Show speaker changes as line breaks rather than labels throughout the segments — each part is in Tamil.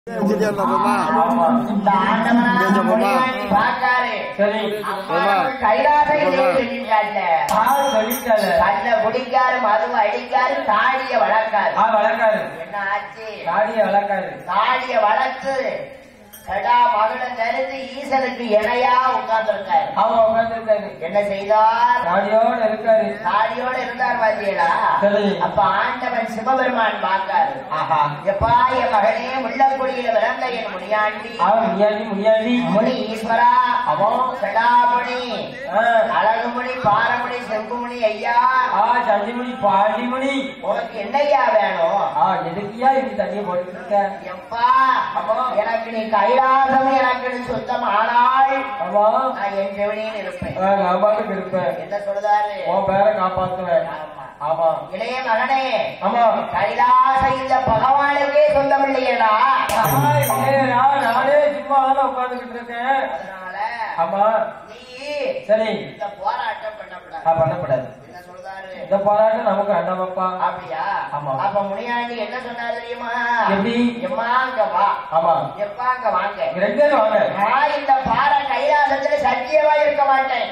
போமா
இந்த ஆண்டவனான
கொஞ்சம் போமா.
முனிவனை பார்த்தாரு.
சரி
அப்பா, கைலாசம்
போமா.
சொல்லிட்டாங்க.
பால் சொல்லிட்டாரு
கல்ல குடிக்காரு மது அடிக்காரு தாடிய வளர்க்காரு
ஆ வளர்க்காரு
என்ன ஆச்சு
தாடிய வளர்க்காரு
தாடிய வளர்த்து கடா மகனை நிறுத்தி ஈசனுக்கு இணையா உட்கார்ந்து இருக்காரு
அவன் உட்கார்ந்துருக்காரு
என்ன செய்தார்
தாடியோட இருக்காரு
தாடியோட இருந்தார் பாத்தீங்களா
சரி.
அப்ப ஆண்டவன் சிவபெருமான் பார்த்தாரு
ஆஹா
எப்பா என் மகனே முள்ளக்குடியில பிறந்த என் முனியாண்டி
அவன் முனியாண்டி முனியாண்டி
முனி ஈஸ்வரா
அவன்
கடாமுனி
ஆ,
அழகுமுனி பாரமுனி செம்புமுனி ஐயா
ஆ சண்டிமுனி பாண்டிமுனி
உனக்கு என்னய்யா வேணும்
ஆ எதுக்கியா இப்படி தண்ணியை போட்டுட்டு இருக்க
எப்பா எனக்கு நீ கைலாசம் எனக்கு நீ சொந்தம் ஆனால்
ஆமா
நான் என் செவனியில் இருப்பேன்
ஆ, நான் பாட்டுக்கு இருப்பேன்
என்ன சொல்றாரு
உன் பேரை காப்பாத்துவேன்
ஆமா.
ஆமா
இளைய மகனே
ஆமா
கைலாச இந்த பகவானுக்கே சொந்தம் இல்லையடா
ஆ, இல்லையா, நானே சும்மா தானே உட்கார்ந்துகிட்டு இருக்கேன்
அதனால
ஆமா
நீ
சரி
இந்த போராட்டம் பண்ணக்கூடாது
நான் பண்ணக்கூடாது
என்ன சொல்றாரு
இந்த போராட்டம் நமக்கு வேண்டாமப்பா
அப்படியா
ஆமா.
அப்ப முனியாண்டி என்ன சொன்னாரு தெரியுமா
எப்படி?
எம்மா அங்க வா
ஆமா
எப்பா அங்க வாங்க
இங்க ரெண்டு பேரும் வாங்க
நான் இந்த பாறை கைலாசத்துல சத்தியமா இருக்க மாட்டேன்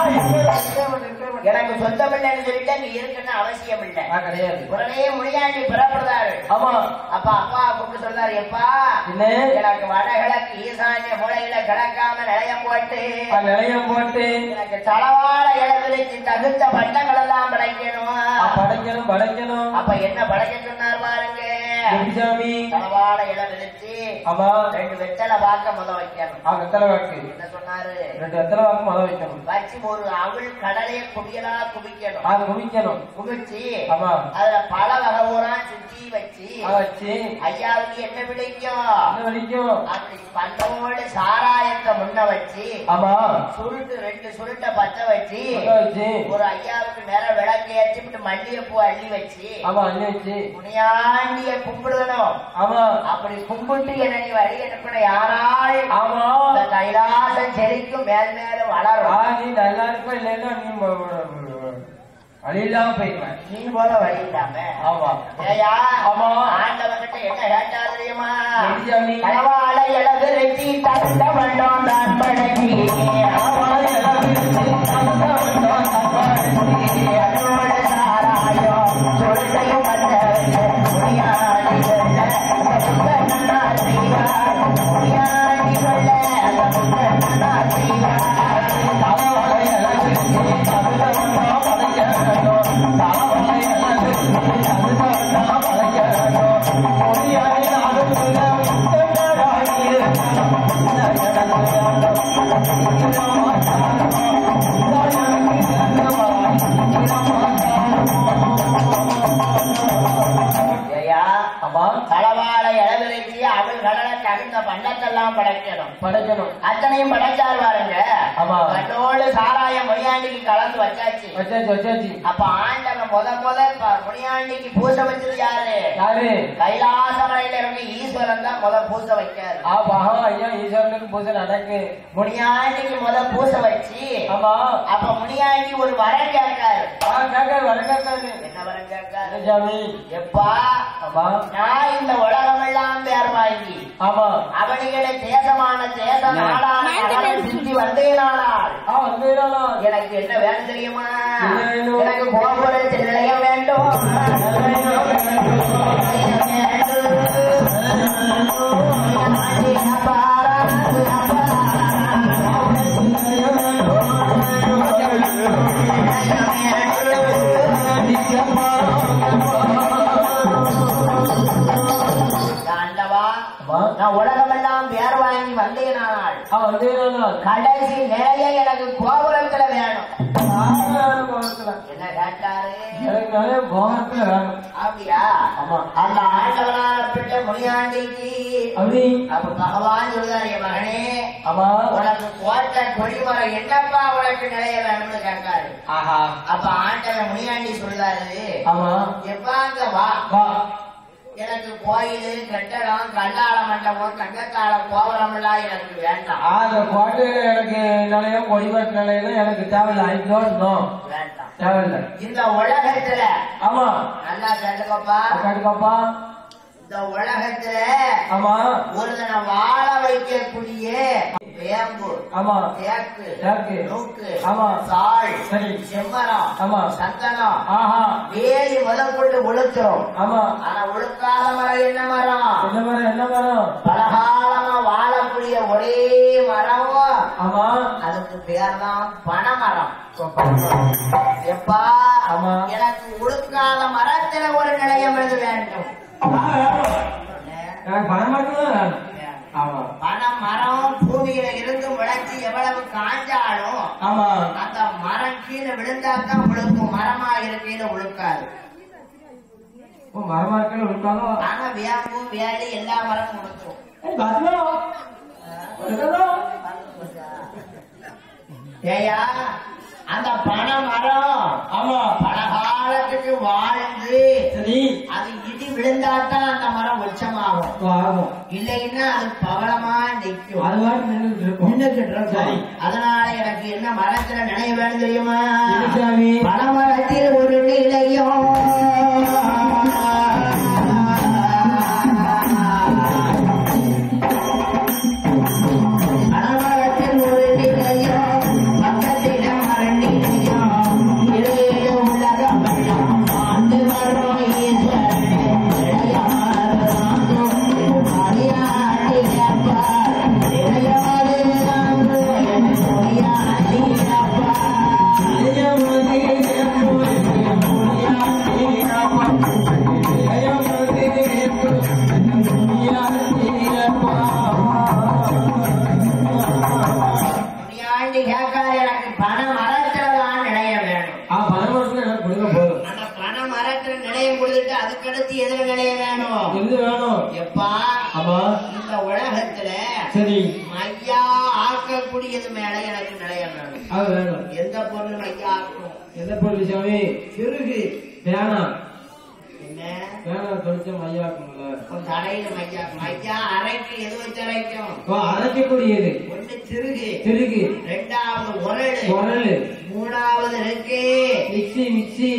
எனக்கு சொந்தம் இல்லைன்னு சொல்லிட்டு அங்க இருக்குன்னு அவசியம் இல்லை
நான் கிடையாது
உடனே முனியாண்டி புறப்படுறாரு
ஆமா
அப்ப அப்பா கூப்பிட்டு சொல்றாரு எப்பா
என்ன
எனக்கு வடகிழக்கு ஈசான்ய மூலையில கிடக்காம நிலையம் போட்டு
நான் நிலையம் போட்டு
எனக்கு தளவாழ இடத்துக்கு தகுந்த பட்டங்கள் எல்லாம் படைக்கணும்
நான் படைக்கணும் படைக்கணும்
அப்ப என்ன படைக்க சொன்னார் பாருங்க
எப்படி சாமி
தளவாழ இடம் விரிச்சு
ஆமா
ரெண்டு வெத்தலை பார்க்க முத வைக்கணும்
ஆ வெத்தலை வாக்கு
என்ன சொன்னாரு
ரெண்டு வெத்தலை வாக்கு மொதல் வைக்கணும்
வச்சு ஒரு அவள் கடலைய குவியலா குவிக்கணும்
அது குமிக்கணும்
குவிச்சு
ஆமா
அதுல பல வகை ஊரா சுத்தி வச்சு
அதை வச்சு
ஐயாவுக்கு என்ன பிடிக்கும்
என்ன வலிக்கும்
அப்படி பண்ணோடு சாராயத்தை முன்ன வச்சு
ஆமா
சுருட்டு ரெண்டு சுருட்டை பத்த வச்சு
அதை வச்சு
ஒரு ஐயாவுக்கு நேர விளக்கு ஏற்றிவிட்டு மல்லிகைப்பூ அள்ளி வச்சு
ஆமா அள்ளி வச்சு
முனியாண்டிய கும்பிடணும்
ஆமா
அப்படி கும்பிட்டு என்ன நீ வழி அனுப்பின யாரால்
ஆமா
இந்த கைலாசம் செழிக்கும் மேல் மேலும்
ஆ,
வளரும்
நீ நல்லா இருப்ப இல்லைன்னா நீ ம- ம- வழி இல்லாம போயிருவேன்
நீ போல வழி இல்லாம
ஆமா
ஏயா
ஆமா.
ஆண்டவன்கிட்ட என்ன கேட்டா தெரியுமா
எப்படி சாமி?
களவாழ இளவு ரெட்டி தந்த வண்டோம் தான் பழகி களவாழ இளவு ரெட்டி தந்த வண்டோம் தான் பழகி. அதோட சாராயம் சொல்லையும் வந்த முனியாடிகள அந்த புத்தன் நான் செய்வார் முனியாடிகள அந்த புத்தன் நான் செய்வார் களவாழ இளவு ரெட்டி தந்த வண்டோம் பழகி. களவாழ இளவு ரெட்டி தந்த வண்டோம் பழகி. ஐயா,
ஆமா
களவாழ இளவிரைச்சி அவள் கடலை தகுந்த பண்டத்தெல்லாம் படைக்கணும்
படைக்கணும்
அத்தனையும் படைச்சாரு பாருங்க
ஆமா.
கண்ணோடு சாராய முனியாண்டிக்கு கலந்து வச்சாச்சு
வச்சாச்சு வச்சாச்சு
அப்ப ஆண்டவன் முத முத ப- முனியாண்டிக்கு பூசை வச்சது யாரு
யாரு
கைலாச மலையில இருக்க ஈஸ்வரன் தான் முத பூசை வைக்காரு
ஆ மகா ஐயா ஈஸ்வரனுக்கு பூஜை நடக்கு
முனியாண்டிக்கு முத பூசை வச்சு
ஆமா
அப்ப முனியாண்டி ஒரு வரம் கேட்காரு
ஆ கேட்காது வர கேட்காது
என்ன வரம் கேட்காரு
சாமி
எப்பா
ஆமா
நான் இந்த உலகமெல்லாம் பேர் வாங்கி
ஆமா
அவனிகளை தேசமான தேச நாடான நகரம் சுற்றி வந்தேனானால்
ஆ வந்தீங்களா
எனக்கு என்ன வேணும் தெரியுமா
என்ன வேணும்?
எனக்கு போக்குவரத்து நிலையம் வேண்டும் ஆண்டவா
ஆமா
நான் உலகமெல்லாம் பேர் வாங்கி வந்தேனானால்
ஆ வந்தீங்களா
கடைசி நிலைய எனக்கு கோபுரத்துல வேணும்
கோபத்துல
என்ன கேட்டாரு
எனக்கு நிறைய கோபத்துல வேணும்
அப்படியா
ஆமா
அந்த ஆண்டவனான பிள்ளை முனியாண்டிக்கு
அப்படி
அப்ப பகவான் சொல்றாரு என் மகனே
ஆமா
உனக்கு கோட்டை கொடிமரம் என்னப்பா உனக்கு நிலைய வேணும்னு கேட்காரு
ஆஹா
அப்ப ஆண்டவன் முனியாண்டி சொல்றாரு
ஆமா
எப்பா அங்க வா
வா
எனக்கு கோயில் கட்டடம் கல்லாள மண்டபம் தங்கத்தாள கோபுரம் எல்லாம் எனக்கு வேண்டாம்
அந்த கோட்டையில எனக்கு நிலையம் கொடிமரத்து நிலையம் எனக்கு தேவையில்லை ஐ டோன்ட் நோ
வேண்டாம்
தேவையில்லை
இந்த உலகத்துல
ஆமா
நல்லா கேட்டுக்கப்பா
கண்டிப்பாப்பா
இந்த உலகத்துல
ஆமா
ஒருதனை வாழ வைக்கக்கூடிய வேம்பு
ஆமா
தேக்கு
தேக்கு.
நூக்கு
ஆமா.
சாள்
சரி.
செம்மரம்
ஆமா.
சந்தனம்
ஆஹா
வேலி முதற்கொண்டு உளுத்துறோம்
ஆமா
ஆனா உளுக்காத மரம் என்ன மரம்
என்ன மரம் என்ன மரம்
பலகாலமா வாழக்கூடிய ஒரே மரம்
ஆமா
அதுக்கு பேர் தான் பனைமரம் எப்பா
ஆமா.
எனக்கு உழுக்காத மரத்துல ஒரு நிலையம் எழுத வேண்டும்
எனக்கு பணம் மட்டும்தான் வேணும் ஆமா
பனை மரம் பூமியில இருந்து முளைச்சு எவ்வளவு காஞ்சாலும்
ஆமா
அந்த மரம் கீழே விழுந்தாதான் உழுக்கும் மரமா இருக்கையில உழுக்காது
ஓ மரமா இருக்கல விட்டாங்க
ஆனா வேம்பு வேலி எல்லா மரமும் உழுத்துரும் ஏயா அந்த பனை மரம்
ஆமா
பலகாலத்துக்கு வாழ்ந்து
சரி
அது இடி விழுந்தாதான் அந்த மரம் உச்சமாகும்
ஆகும்
இல்லைன்னா அது பவளமா நிற்கும்
அது வாட்டி நின்றுட்டு இருக்கும்
நின்னுக்கிட்டு இருக்கும்.
சரி
அதனால எனக்கு என்ன மரத்துல நினைவு வேணும் தெரியுமா
சாமி
பனமரத்தில் ஒரு நிலையம் பனமரத்தில் ஒரு நிலையம் பக்கத்தில மரணி நிலையம் இளைய உலக பள்ளம் ஆண்டு வரும் ஈஸ்வரன் இளையாறு அடியாடியப்பா இளையாறு அடியாடியப்பா முனியாண்டி கேட்காது எனக்கு பண மரத்துல தான் நிலைய வேணும் அந்த பண மரத்துல நிலையம் கொடுத்துட்டு அதுக்கடுத்து எதுல நிலைய வேணும் எப்பா இந்த உலகத்துல
சரி
மையா ஆக்கக்கூடியது மேல எனக்கு நிலைய வேணும்
அது வேணும்
எந்த பொருள் மையா ஆக்கும்
எந்த பொருள் சாமி
சிறுகு
வேணாம்
என்ன
வேணாம் தொழிச்ச மையாக்கும்ல
உன் தலையில மையா மையா அரைக்கு எது வச்சு அரைக்கும்
ஓ, அரைக்கக்கூடியது
ஒண்ணு சிறுகு
திருகு
ரெண்டாவது உரல்
குரல்
மூணாவது இருக்கு
மிக்சி மிக்சி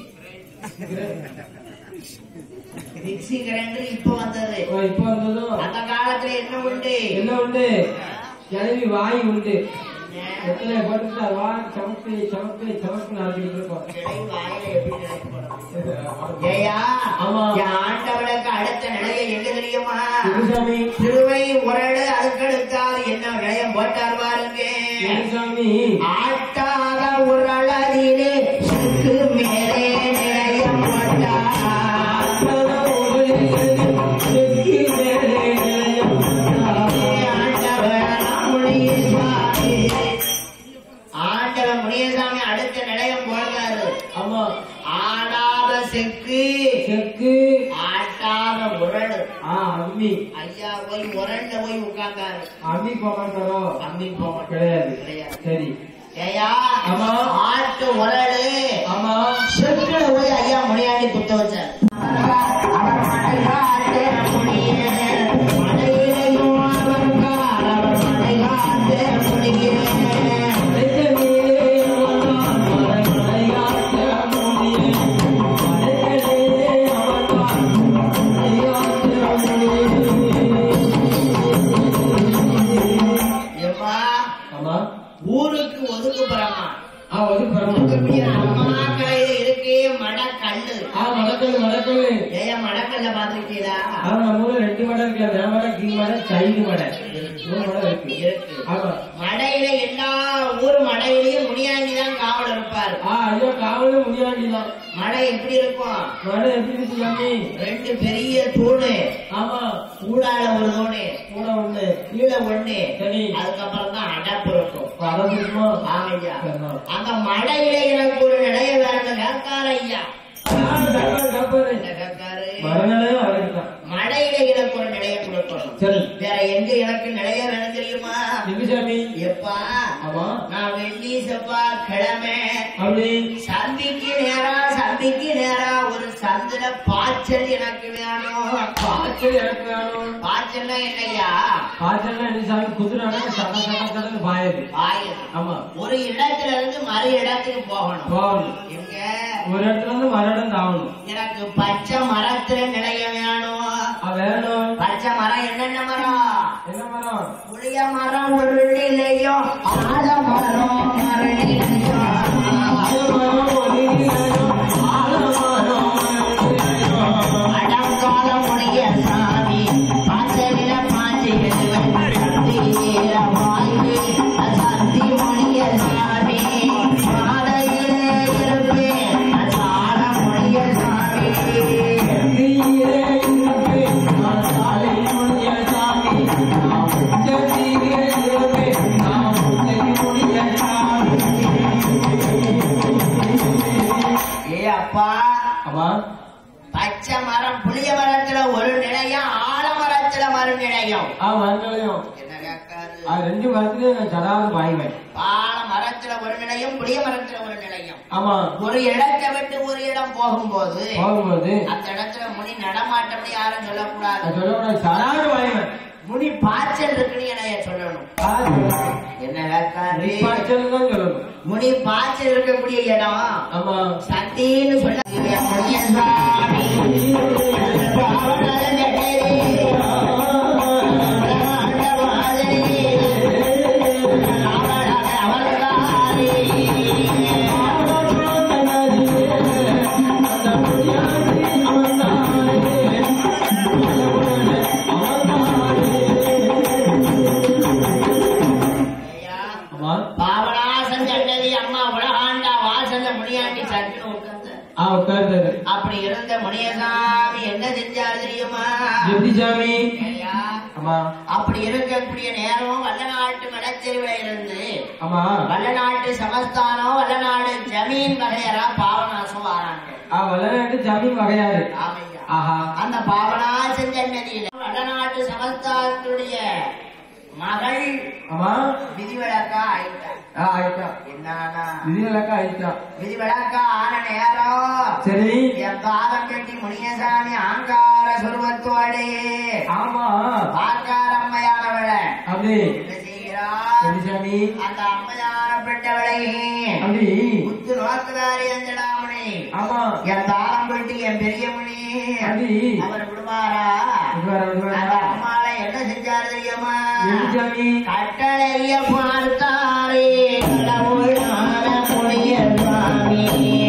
மிக்சி கிரைண்டர் இப்ப வந்தது
ஓ, இப்ப வந்ததும்
அந்த காலத்துல என்ன உண்டு
என்ன உண்டு கிளவி வாய் உண்டு
என்ன?
எத்தனை போட்டு வாய் சமத்து சமத்து சமத்து நடத்திட்டு இருக்கோம்
கிளை வாயில எப்படி நினைக்கணும் ஏயா
ஆமா.
என் ஆண்டவனுக்கு அடுத்த நிலையை எங்க தெரியுமா
குருசாமி
திருவை உரடு அதுக்கடுத்தால் என்ன நிலையம் போட்டார் பாருங்க
குருசாமி
ஆட்டாத உரளதிலே சுக்கு மேலே நிலையம் போட்டார் ஆண்டவன் முனியசாமி அடுத்த நிலையம் போடுறாரு
ஆமா
ஆடாத செக்கு
செக்கு
ஆட்டாத உரடு
ஆ அம்மி
ஐயா போய் உரண்ட போய் உட்கார்ந்தாரு
அம்மி போக மாட்டாரோ
அம்மி போக
கிடையாது
கிடையாது
சரி
ஏயா
ஆமா.
ஆட்டு உரடு
ஆமா
செக்குல போய் ஐயா முனியாண்டி குத்த வச்சார் அவர் மடைகாட்டு முனியே, மடையிலையும் அவர் கால், அவர் மடைகாட்டு முனியே. ஏம்மா,
ஆமா
ஊருக்கு ஒதுக்குப்புறமா
ஆ ஒரு பரவாயில்ல
ஒதுக்கக்கூடிய அம்மா கரையில இருக்கே மடக்கல்லு
ஆ மடக்கல் மடக்கல்
ஏயா மடக்கல்ல பாத்திருக்கீங்களா
ஆமா நம்ம ஊர்ல ரெண்டு மடை இருக்கு வேற மடை கீழ் மடை சைடு மடை மூணு மடை இருக்கு
இருக்கு
ஆமா
மடையில எல்லா ஊர் மடையிலயும் முனியாண்டி தான் காவல் இருப்பாரு
ஆ ஐயோ காவலும் முடியாண்டிதான்
மடை எப்படி இருக்கும்
மடை எப்படி இருக்கு சாமி
ரெண்டு பெரிய தூணு
ஆமா
ஊடால ஒரு தூணு
கூட ஒண்ணு
கீழே ஒண்ணு
சரி
அதுக்கப்புறம் தான் அடப்பு இருக்கும்
படம் இருக்குமா
ஆமையா
சரிதான்.
அந்த மடையில எனக்கு ஒரு நிலைய வேணும் கேட்கார ஐயா என்ன கேட்காரு
மரநிலையும் அழகுதான்
மடையில எனக்கு ஒரு நிலைய கொடுக்கணும்
சரி
வேற எங்க எனக்கு நிலைய வேணும் தெரியுமா
எங்க சாமி
எப்பா
ஆமா
நான் வெள்ளி செவ்வா கிழமை
அப்படி
சந்திக்கு நேரா சந்திக்கு நேரா ஒரு சந்திர பாய்ச்சல் எனக்கு வேணும்
பாய்ச்சல் எனக்கு வேணும்
பாய்ச்சல்னா என்னய்யா
பாய்ச்சல்னா என்ன சாமி குதிரை சட சட சடன்னு பாயுது
பாயுது
ஆமா
ஒரு இடத்துல இருந்து மறு இடத்துக்கு போகணும்
போகணும்
எங்க
ஒரு இடத்துல இருந்து மறு இடம் தாவணும்
எனக்கு பச்சை மரத்துல நிலைய வேணும்
ஆ, வேணும்
பச்சை மரம் என்னென்ன மரம்
என்ன மரம்
புளிய மரம் உருளிலையும் ஆல மரம் மரணிலையும்
ஆலமரம் ஒளியிலையும், ஆலமரம் ஒளியிலையும்.
அடங்கால முடிய சாமி பாசவில பாஞ்சி சக்தியில வாய்வு சக்தி முடிய சாமி பாதையிலே இருப்பே சால முடிய சாமி
தீரே இருப்பே, நான் சாலை முடிய சாமி. நான் உச்சத்தீரே இருப்பே, நான் உச்சை முடிய சாமி.
ஏ அப்பா
அம்மா
பச்சை மரம் புளிய மரத்துல ஒரு நிலையம் ஆலமரத்துல மறு நிலையம்
ஆ மரங்களையும்
என்ன கேட்காது
அது ரெண்டு மரத்துலயும் நான் சடாது பாய்வேன்
ஆல மரத்துல ஒரு நிலையம் புளிய மரத்துல ஒரு நிலையம்
ஆமா
ஒரு இடத்தை விட்டு ஒரு இடம் போகும்போது
போகும்போது
அந்த இடத்துல முனி நடமாட்டம்னு யாரும் சொல்லக்கூடாது
நான் சொல்ல சடாது பாய்வேன்
முனி பாய்ச்சல் இருக்குன்னு என்னைய சொல்லணும் என்ன கேட்காது
பாய்ச்சல் தான் சொல்லணும்
முனி பாய்ச்சல் இருக்கக்கூடிய இடம்
ஆமா
சத்தின்னு சொல்ல முனியசாமி. பாவலர் நெட்டரே. ஆண்டவாதரே. அவரக அவர்காரே. ஐயா,
ஆமா
பாவனாசன் சன்னதி அம்மா உலகாண்டா வாசல்ல முனியாண்டி சட்டுன்னு உட்கார்ந்து
ஆ உட்கார்ந்தாரு
அப்படி இருந்த முனியசாமி என்ன செஞ்சார் தெரியுமா
எப்படி சாமி
ஐயா,
ஆமா
அப்படி இருக்கக்கூடிய நேரம் வல்லநாட்டு மடத்தெருவில் இருந்து
ஆமா
வல்லநாட்டு சமஸ்தானம் வல்லநாடு ஜமீன் வகையரா பாவனாசம் வராங்க
ஆ வளநாட்டு ஜமீன் வகையாரு
ஆமையா
ஆஹா
அந்த பாவனாசன் சன்னதியில வல்லநாட்டு சமஸ்தானத்துடைய மகள்
ஆமா
விதிவிலக்கா ஆயிட்டார்
ஆ ஆயிட்டா
என்னன்னா
விதிவிலக்கா ஆயிட்டா
விதிவிலக்கா ஆன நேரம்
சரி
என் பாதம் கட்டி முனியசாமி ஆங்கார சுருவத்தோடே
ஆமா
பார்க்கார அம்மையானவளை
அப்படி
என்ன செய்கிறா
எப்படி சாமி
அந்த அம்மையானப்பட்டவளை
அப்படி
குத்து நோக்குதாரி அஞ்சடாமணி
ஆமா
என் தாரம் பெட்டி என் பெரிய மணி
அப்படி
அவர் விடுவாரா
விடுவாரா, விடுவாரா?
அந்த அம்மாளை என்ன செஞ்சாரு தெரியுமா
எப்படி சாமி
கட்டளைய பார்த்தாரே கடவுள் ஆன புனிய சுவாமி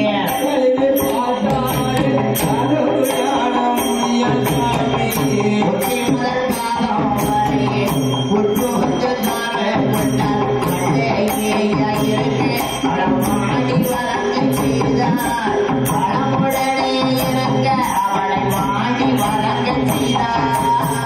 புத்தி முதல் பாதம் வரை புற்று கொஞ்சத்தான கொண்டார் கட்டளையாயிருக்கு படமாடி வளர்ந்து செய்தார் பழமுடனே இறங்க அவளை வாடி வளர்க்க செய்தார்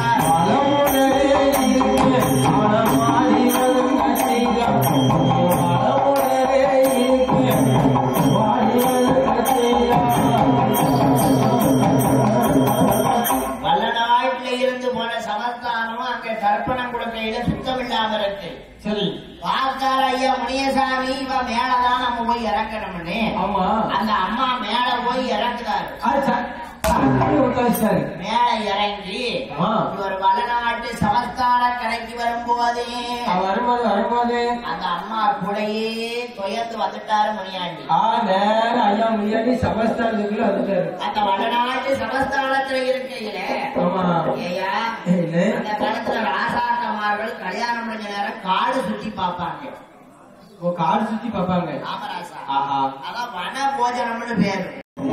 வல்லநாட்டில இருந்து போன சமஸ்தானம் அங்க தர்ப்பணம் கொடுக்கையில சுத்தம் இல்லாம இருக்கு
சரி
பார்த்தார் ஐயா முனியசாமி இவ மேலதான் நம்ம போய் இறக்கணும்னு
ஆமா
அந்த அம்மா மேல போய் இறக்குறாரு
அது ச- சரி, உட்கார்ந்துட்டாரு.
மேல இறங்கி
ஆ.
இவர் வல்லநாட்டு சமஸ்தான கடைக்கு வரும்போதே
அவ வரும்போது வரும்போது
அந்த அம்மா கூடயே துயர்ந்து வந்துட்டாரு முனியாண்டி
ஆ நேரம் ஐயா முன்னாடி சமஸ்தானத்துக்குள்ள வந்துட்டாரு
அந்த வடநாட்டு சமஸ்தானத்துல இருக்கையில
ஆமா
ஐயா
என்ன?
அந்த காலத்துல ராசாக்கமார்கள் கல்யாணம் முடிஞ்ச நேரம் காடு சுத்தி பார்ப்பாங்க
ஓ காடு சுத்தி பார்ப்பாங்க
ராமராசா
ஆஹா
அதான் வன போஜனம்னு பேரு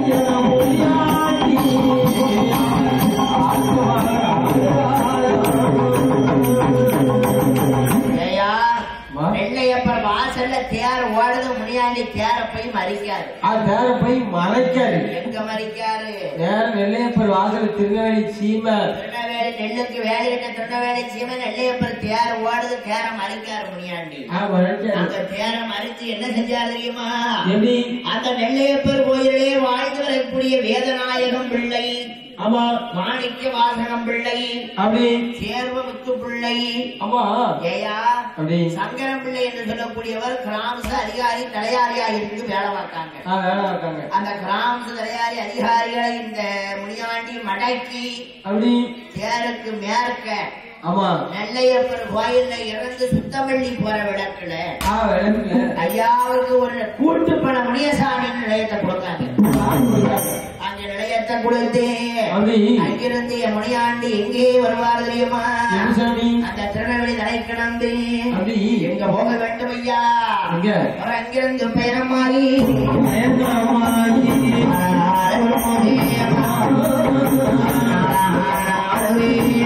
ஐயா
அம்மா.
வெள்ளையப்பர் வாசல்ல தேர் ஓடுது முனியாண்டி தேர போய் மறிக்காரு
அது நேர போய் மறைக்காரு
எங்க மறிக்காரு
நேரம் நெல்லையப்பர் வாசல் திருநெல்வேலி சீமை
திருநெல்வேலி நெல்லுக்கு வேலையிட்ட திருநெல்வேலி சீமை நெல்லையப்பர் தேர் ஓடுது தேர மறிக்காரு முனியாண்டி
ஆ மறைக்காரு
அந்த தேர மறிச்சு என்ன செஞ்சாரு தெரியுமா
எப்படி
அந்த நெல்லையப்பர் கோயிலே வாழ்ந்து வரக்கூடிய வேதநாயகம் பிள்ளை
ஆமா
மாணிக்க வாசகம் பிள்ளை
அப்படி
சேர்வமுத்து பிள்ளை
ஆமா
ஏயா
அப்படி
சங்கரம் பிள்ளை என்று சொல்லக்கூடியவர் கிராமச அதிகாரி தலையாரியா இருந்து வேலை பார்த்தாங்க
ஆ வேலை இருக்காங்க
அந்த கிராமச தலையாரி அதிகாரிகளை இந்த முனியாண்டி மடக்கி
அப்படி
தேருக்கு மேற்க
ஆமா
நெல்லையப்பர் கோயில்ல இறந்து சுத்தமல்லி போற விளக்குல
ஆ விளக்குல
ஐயாவுக்கு ஒரு கூட்டு பண முனியசாமி நிலையத்தை கொடுத்தாங்க
ஆ, கொடுத்தாங்க.
அந்த நிலையத்தை கொடுத்து
அப்படி
அங்கிருந்து என் முனியாண்டி எங்கே வருவார் தெரியுமா
என்ன சாமி
அந்த திருநெல்வேலி தலை கிடந்து
அப்படி
எங்க போக வேண்டும் ஐயா
எங்க
அவர் அங்கிருந்து பெயரம் மாறி
பயங்கரமாகி
ஆரவரே, ஆரவரே,